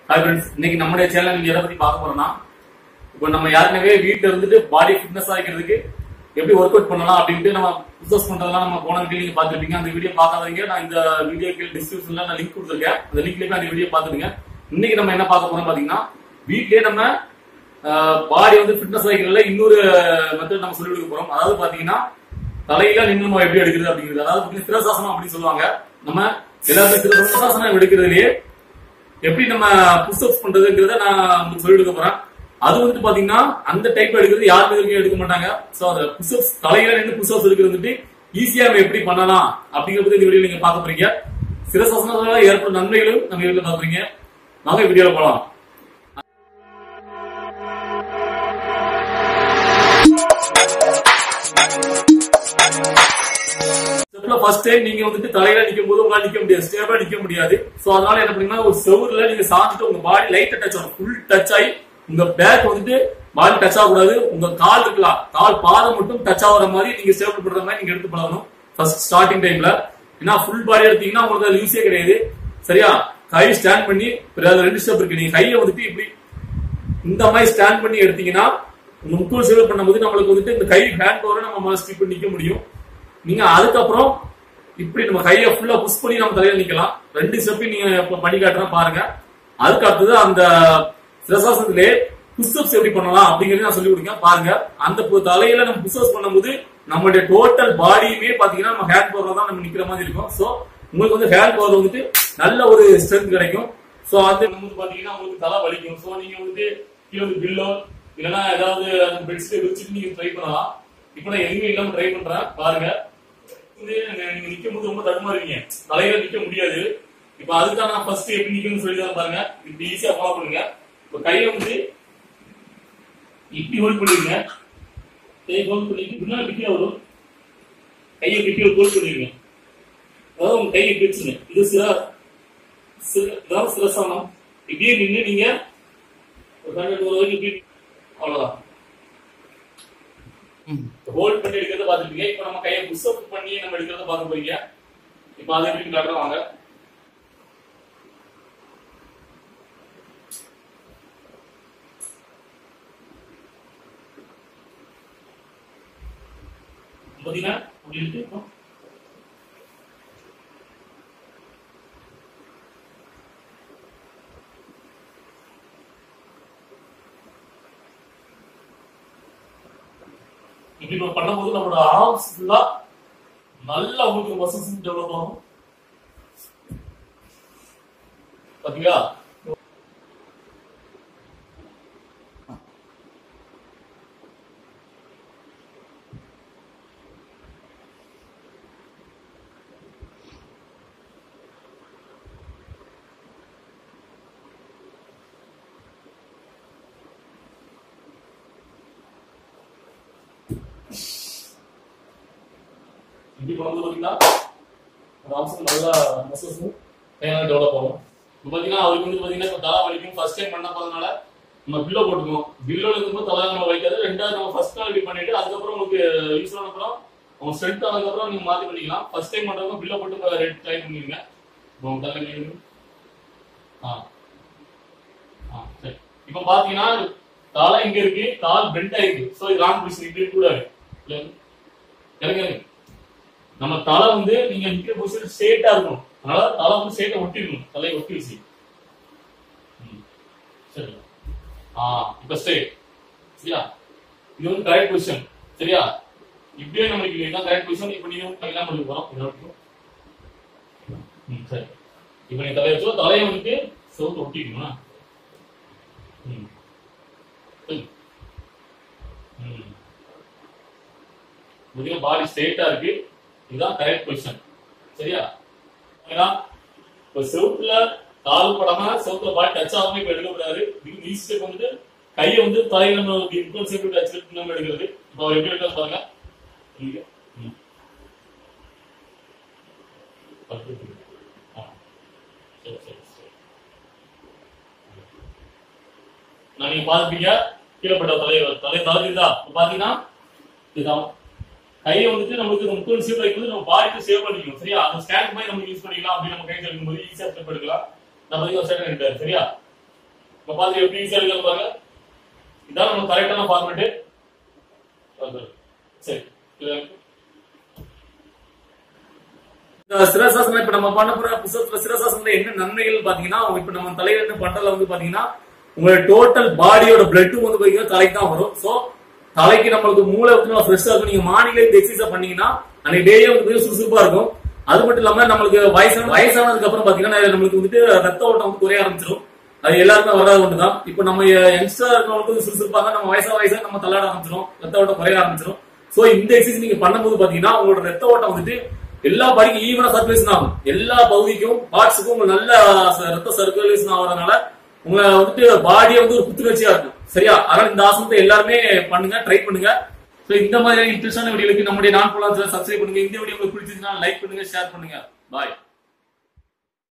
Hi friends இன்னைக்கு நம்முடைய channel நீங்க எதை பத்தி பார்க்க போறோம்னா இப்போ நம்ம யாருனவே வீட்ல இருந்துட்டு பாடி ஃபிட்னஸ் ஆகிக்கிறதுக்கு எப்படி ஒர்க் அவுட் பண்ணலாம் அப்படின்ட்டு நம்ம பிசினஸ் பண்றதெல்லாம் நம்ம போன வீடியோ நீங்க பார்த்துருப்பீங்க அந்த வீடியோ பார்க்காதவங்க நான் இந்த வீடியோக்கு டிஸ்கிரிப்ஷன்ல நான் லிங்க் கொடுத்துருக்கேன் அந்த லிங்க்ல போய் அந்த வீடியோ பார்த்துடுங்க இன்னைக்கு நம்ம என்ன பார்க்க போறோம் பாத்தீங்கன்னா வீட்லயே நம்ம பாடி வந்து ஃபிட்னஸ் ஆகிக்கிறதுல இன்னொரு மெத்தட் நம்ம சொல்லி கொடுக்க போறோம் அதாவது பாத்தீங்கன்னா தலையில நின்று நம்ம எப்படி எடுக்கிறது அப்படிங்கிறது அதாவது சிரசாசனம் அப்படின்னு சொல்லுவாங்க நம்ம எல்லாருமே சிரசாசனம் எடுக்கிறதுலயே எப்படி நம்ம புஷ்அப்ஸ் பண்றதுங்கிறத நான் உங்களுக்கு சொல்லி கொடுக்க போறேன் அது வந்துட்டு பாத்தீங்கன்னா அந்த டைப் எடுக்கிறது யாருமே வரைக்கும் எடுக்க மாட்டாங்க சோ அந்த புஷ்அப்ஸ் தலையில நின்று புஷ்அப்ஸ் எடுக்கிறது வந்துட்டு ஈஸியா நம்ம எப்படி பண்ணலாம் அப்படிங்கறது இந்த வீடியோ நீங்க பார்க்க போறீங்க சிரசாசனத்தால ஏற்படும் நன்மைகளும் நம்ம வீடியோல பாக்குறீங்க வாங்க வீடியோல போலாம் ஸ்டெப்ல ஃபர்ஸ்ட் டைம் நீங்க வந்துட்டு தலையில நிக்கும் போது உங்களால நிக்க முடியாது ஸ்டேபிளா நிக்க முடியாது சோ அதனால என்ன பண்ணீங்கன்னா ஒரு செவுர்ல நீங்க சாஞ்சிட்டு உங்க பாடி லைட்டா டச் ஆகும் ஃபுல் டச் ஆகி உங்க பேக் வந்துட்டு பாடி டச் ஆகக்கூடாது உங்க கால் இருக்கலாம் கால் பாதம் மட்டும் டச் ஆகுற மாதிரி நீங்க ஸ்டேபிள் பண்ற மாதிரி நீங்க எடுத்து பழகணும் ஃபர்ஸ்ட் ஸ்டார்டிங் டைம்ல ஏன்னா ஃபுல் பாடி எடுத்தீங்கன்னா உங்களுக்கு அது யூஸே கிடையாது சரியா கை ஸ்டாண்ட் பண்ணி அது ரெண்டு ஸ்டெப் இருக்கு நீங்க கையை வந்துட்டு இப்படி இந்த மாதிரி ஸ்டாண்ட் பண்ணி எடுத்தீங்கன்னா உங்க முக்கூர் சேவ் பண்ணும்போது நம்மளுக்கு வந்துட்டு இந்த கை ஹேண்ட் பவரை நம்ம ஸ்கிப் பண்ணி நிக்க முடியும் நீங்க அதுக்கப்புறம் இப்படி நம்ம கையை ஃபுல்லா புஷ் பண்ணி நம்ம தலையில நிக்கலாம் ரெண்டு ஸ்டெப்பையும் நீங்க இப்ப பண்ணி காட்டுறேன் பாருங்க அதுக்கு அடுத்தது அந்த சிரசாசனத்திலே புஷ்அப்ஸ் எப்படி பண்ணலாம் அப்படிங்கறது நான் சொல்லி கொடுங்க பாருங்க அந்த பு- தலையில நம்ம புஷ்அப்ஸ் பண்ணும்போது நம்மளுடைய டோட்டல் பாடியுமே பாத்தீங்கன்னா நம்ம ஹேண்ட் பவர்ல தான் நம்ம நிக்கிற மாதிரி இருக்கும் சோ உங்களுக்கு வந்து ஹேண்ட் பவர் வந்துட்டு நல்ல ஒரு ஸ்ட்ரென்த் கிடைக்கும் சோ அது வந்து பாத்தீங்கன்னா உங்களுக்கு தலை வலிக்கும் சோ நீங்க வந்து கீழே வந்து பில்லோ இல்லைன்னா ஏதாவது அந்த பெட்ஷீட் விரிச்சிட்டு நீங்க ட்ரை பண்ணலாம் இப்போ நான் எதுவுமே இல்லாம ட்ரை பண்றேன் பாருங்க வந்து நீங்க நிக்கும் போது ரொம்ப தடுமாறுவீங்க தலையில நிக்க முடியாது இப்ப அதுக்காக நான் ஃபர்ஸ்ட் எப்படி நிக்கணும்னு சொல்லி தான் பாருங்க இப்படி ஈஸியா ஃபாலோ பண்ணுங்க இப்ப கையை வந்து இப்படி ஹோல்ட் பண்ணிருங்க கையை ஹோல்ட் பண்ணிட்டு முன்னாடி கீழே வரும் கையை கீழே ஹோல்ட் பண்ணிருங்க அதாவது உங்க கையை பிடிச்சுங்க இது சில சில- இதாவது சிரசானம் இப்படியே நின்று நீங்க ஒரு ஹண்ட்ரட் ஒரு வரைக்கும் இப்படி அவ்வளவுதான் ஹோல்ட் பண்ணி எடுக்கிறத பாத்துருப்பீங்க இப்போ நம்ம கையை புஷ் அப் பண்ணி நம்ம எடுக்கிறத பார்க்க போறீங்க இப்போ அதை எப்படி காட்டுறோம் வாங்க பாத்தீங்கன்னா அப்படி இருக்கு இப்போ. இப்படி நம்ம பண்ணும்போது நம்மளோட ஆர்ம்ஸ் ஃபுல்லா நல்லா உங்களுக்கு மசில்ஸ் டெவலப் ஆகும் பாத்தீங்களா இப்படி பண்ணும்போது பாத்தீங்கன்னா அந்த ஆம்சம் நல்லா மசில்ஸும் கையால டெவலப் ஆகும் இப்போ பாத்தீங்கன்னா அவருக்கு வந்து பாத்தீங்கன்னா இப்போ தலை வலிக்கும் ஃபர்ஸ்ட் டைம் பண்ண போறதுனால நம்ம பில்லோ போட்டுக்கணும் பில்லோ இருக்கும்போது தலை நம்ம வலிக்காது ரெண்டாவது நம்ம ஃபர்ஸ்ட் நாள் இப்படி பண்ணிட்டு அதுக்கப்புறம் உங்களுக்கு யூஸ் ஆன அப்புறம் உங்க ஸ்ட்ரென்த் ஆனதுக்கப்புறம் நீங்க மாத்தி பண்ணிக்கலாம் ஃபர்ஸ்ட் டைம் பண்றவங்க பில்லோ போட்டு ரெட் ட்ரை பண்ணிருங்க இப்போ உங்க தலை கை ஆ ஆ சரி இப்போ பாத்தீங்கன்னா தலை இங்க இருக்கு கால் பெண்ட் ஆயிருக்கு ஸோ இது ராங் பொசிஷன் இப்படி கூடாது இறங்க இறங்க நம்ம தலை வந்து நீங்க நிக்கிற பொசிஷன் ஸ்ட்ரெயிட்டா இருக்கணும் அதனால தலை வந்து ஸ்ட்ரெயிட்டா ஒட்டி இருக்கணும் தலையை ஒட்டி வச்சு ம். சரி ஆ இப்ப ஸ்ட்ரெயிட் சரியா இது வந்து கரெக்ட் பொசிஷன் சரியா இப்படியே நம்மளுக்கு இதுதான் கரெக்ட் பொசிஷன் இப்போ நீங்க வந்து எல்லாம் பண்ணி போறோம் இதை வரைக்கும். ம் சரி இப்போ நீ தலையை வச்சோ தலையை வந்துட்டு செவுத்து ஒட்டிக்கணும் ம் சரி ம் பார்த்தீங்கன்னா பாடி ஸ்ட்ரெயிட்டா இருக்கு இதுதான் கரெக்ட் பொசிஷன் சரியா ஏன்னா இப்போ செவுத்துல கால் படாம செவுத்துல பாடி டச் ஆகாம இப்ப எடுக்கக்கூடாது இது ஈஸி ஸ்டெப் வந்துட்டு கையை வந்து தலையில நம்ம இன்ஃபுளுன்ஸ் எப்படி டச் நம்ம எடுக்கிறது இப்போ அவர் எப்படி எடுக்கிறது பாருங்க இங்க. ம். பத்து. ஆ. சரி சரி சரி நான் நீங்க பாத்துப்பீங்க கீழே பட்ட தலை தலை தளர்ந்துதா இப்ப பாத்தீங்கன்னா இதுதான் கையை வந்துட்டு நம்மளுக்கு முப்பது சேவ் வைக்கும்போது நம்ம பாடிக்கு சேவ் பண்ணிக்கணும் சரியா அந்த ஸ்கேன் மாதிரி நம்ம யூஸ் பண்ணிக்கலாம் அப்படி நம்ம கை எடுக்கும்போது ஈஸியா ஸ்டெப் எடுக்கலாம் நான் பதிவு ஸ்டெப் எடுத்தாரு சரியா இப்ப பாத்து எப்படி ஈஸியா இருக்கு பாருங்க இதான் நம்ம கரெக்டான ஃபார்மேட் சரி இது இந்த சிரசாசனம் இப்ப நம்ம பண்ண போற புத்தகத்துல சிரசாசனத்துல என்ன நன்மைகள் பாத்தீங்கன்னா இப்ப நம்ம தலையில இருந்து பண்றதுல வந்து பாத்தீங்கன்னா உங்களோட டோட்டல் பாடியோட பிளட்டும் வந்து பாத்தீங்கன்னா தலைக்கு தான் வரும் சோ தலைக்கு நம்மளுக்கு மூளை வந்து ஃப்ரெஷ்ஷா இருக்கும் நீங்க மார்னிங்ல இந்த எக்ஸசைஸ் பண்ணீங்கன்னா அன்னைக்கு டேயே வந்து சுறுசுறுப்பா இருக்கும் அது மட்டும் இல்லாம நம்மளுக்கு வயசான வயசானதுக்கு அப்புறம் பாத்தீங்கன்னா நம்மளுக்கு வந்துட்டு ரத்த ஓட்டம் வந்து குறைய ஆரம்பிச்சிடும் அது எல்லாருமே வராது ஒண்ணுதான் இப்போ நம்ம யங்ஸ்டர் இருக்கவங்களுக்கு வந்து சுறுசுறுப்பாங்க நம்ம வயசா வயசா நம்ம தள்ளாட ஆரம்பிச்சிடும் ரத்த ஓட்டம் குறைய ஆரம்பிச்சிடும் சோ இந்த எக்ஸசைஸ் நீங்க பண்ணும்போது பாத்தீங்கன்னா உங்களோட ரத்த ஓட்டம் வந்துட்டு எல்லா பாடிக்கும் ஈவனா சர்க்குலேஷன் ஆகும் எல்லா பகுதிக்கும் பார்ட்ஸுக்கும் உங்களுக்கு நல்ல ச- ரத்த சர்க்குலேஷன் ஆகிறதுனால உங்களை வந்துட்டு பாடியை வந்து ஒரு புத்துணர்ச்சியா இருக்கும் சரியா அதனால இந்த ஆசனத்தை எல்லாருமே பண்ணுங்க ட்ரை பண்ணுங்க சோ இந்த மாதிரி இன்ட்ரெஸ்டான வீடியோக்கு நம்முடைய நான் போலாம் சப்ஸ்கிரைப் பண்ணுங்க இந்த வீடியோ உங்களுக்கு பிடிச்சிருந்தா லைக் பண்ணுங்க ஷேர் பண்ணுங்க பாய்